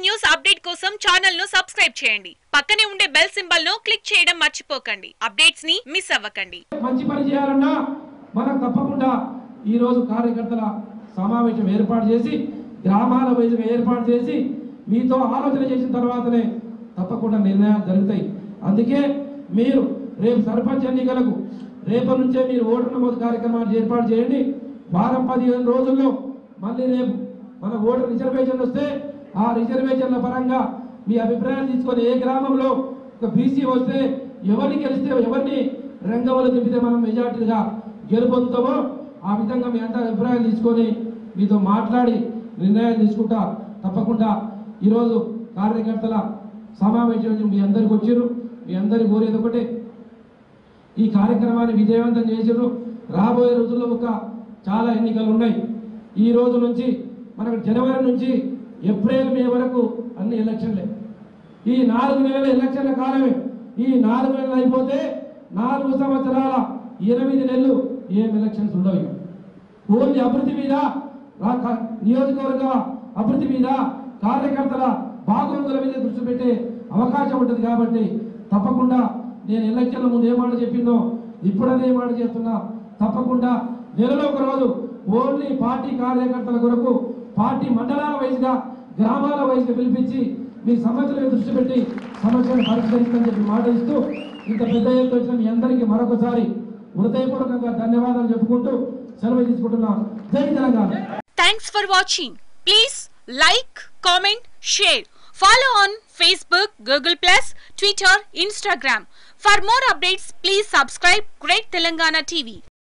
News update కోసం channel ను subscribe చేయండి పక్కనే ఉండే బెల్ సింబల్ ను క్లిక్ చేయడం మర్చిపోకండి అప్డేట్స్ ని మిస్ అవ్వకండి మంచి పని చేయాలన్నా మనం తప్పకుండా ఈరోజు కార్యకర్తల సమావేశం ఏర్పాటు చేసి గ్రామాల వైజ్గా ఏర్పాటు చేసి మీతో ఆలోచన చేసిన తర్వాతనే తప్పకుండా నిర్ణయాలు జరుగుతాయి అందుకే మీరు రేపు సర్పంచ్ ఎన్నికలకు రేపటి నుంచే మీరు ఓటర్ నమోదు కార్యక్రమాన్ని ఏర్పాటు చేయండి వారం పదిహేను రోజుల్లో మళ్ళీ రేపు మన ఓటర్ రిజర్వేషన్ వస్తే ఆ రిజర్వేషన్ల పరంగా మీ అభిప్రాయాలు తీసుకొని ఏ గ్రామంలో ఒక బీసీ వస్తే ఎవరిని గెలిస్తే ఎవరిని రంగంలో దింపితే మనం మెజార్టీగా గెలుపొందుతామో ఆ విధంగా మీ అందరి అభిప్రాయాలు తీసుకొని మీతో మాట్లాడి నిర్ణయాలు తీసుకుంటా తప్పకుండా ఈరోజు కార్యకర్తల సమావేశం మీ అందరికి వచ్చారు మీ అందరికి కోరేది ఒకటే ఈ కార్యక్రమాన్ని విజయవంతం చేసారు రాబోయే రోజుల్లో ఒక చాలా ఎన్నికలు ఉన్నాయి ఈ రోజు నుంచి మనకు జనవరి నుంచి ఏప్రిల్ మే వరకు అన్ని ఎలక్షన్లే ఈ నాలుగు నెలల ఎలక్షన్ల కాలమే ఈ నాలుగు నెలలు అయిపోతే నాలుగు సంవత్సరాల ఎనిమిది నెలలు ఏం ఎలక్షన్స్ ఉండవు ఇక. ఓన్లీ అభివృద్ధి మీద రా- క- నియోజకవర్గ అభివృద్ధి మీద కార్యకర్తల బాగోగుల మీద దృష్టి పెట్టే అవకాశం ఉంటుంది కాబట్టి తప్పకుండా నేను ఎలక్షన్ల ముందు ఏ మాట చెప్పిందో ఇప్పుడు అదే మాట చేస్తున్నా తప్పకుండా నెలలో ఒక రోజు ఓన్లీ పార్టీ కార్యకర్తల కొరకు పార్టీ మండలాల వైజ్గా గ్రామాల వైజ్గా పిలిపించి మీ సమస్యల మీద దృష్టి పెట్టి సమస్యను పరిష్కరిస్తామని చెప్పి మాట ఇస్తూ ఇంత పెద్ద ఎత్తున వచ్చిన మీ అందరికీ మరొకసారి హృదయపూర్వకంగా ధన్యవాదాలు చెప్పుకుంటూ సెలవు తీసుకుంటున్నాం Jai Telangana thanks for watching please like comment share follow on Facebook Google plus Twitter Instagram for more updates please subscribe great Telangana TV